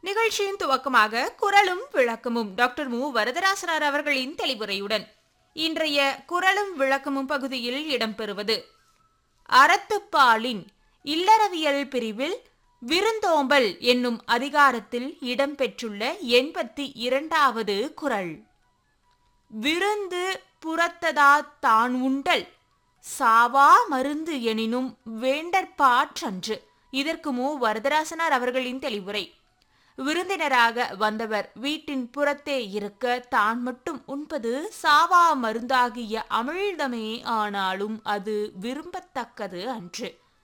நிகழ்ச்சியின் துவக்கமாக குரலும் விளக்கமும் டாக்டர் மு வரதராசனார் அவர்களின் தெளிவுரையுடன் இன்றைய குரலும் விளக்கமும் பகுதியில் இடம்பெறுவது அறத்துப்பாலின் இல்லறவியல் பிரிவில் விருந்தோம்பல் என்னும் அதிகாரத்தில் இடம்பெற்றுள்ள எண்பத்தி இரண்டாவது குரல் விருந்து புறத்ததா தான் உண்டல் சாவா மருந்து எனினும் வேண்டற்பாற்றன்று இதற்கு மு வரதராசனார் அவர்களின் தெளிவுரை விருந்தினராக வந்தவர் வீட்டின் புறத்தே இருக்க தான் மட்டும் உண்பது சாவா மருந்தாகிய அமிழ்தமே ஆனாலும் அது விரும்பத்தக்கது அன்று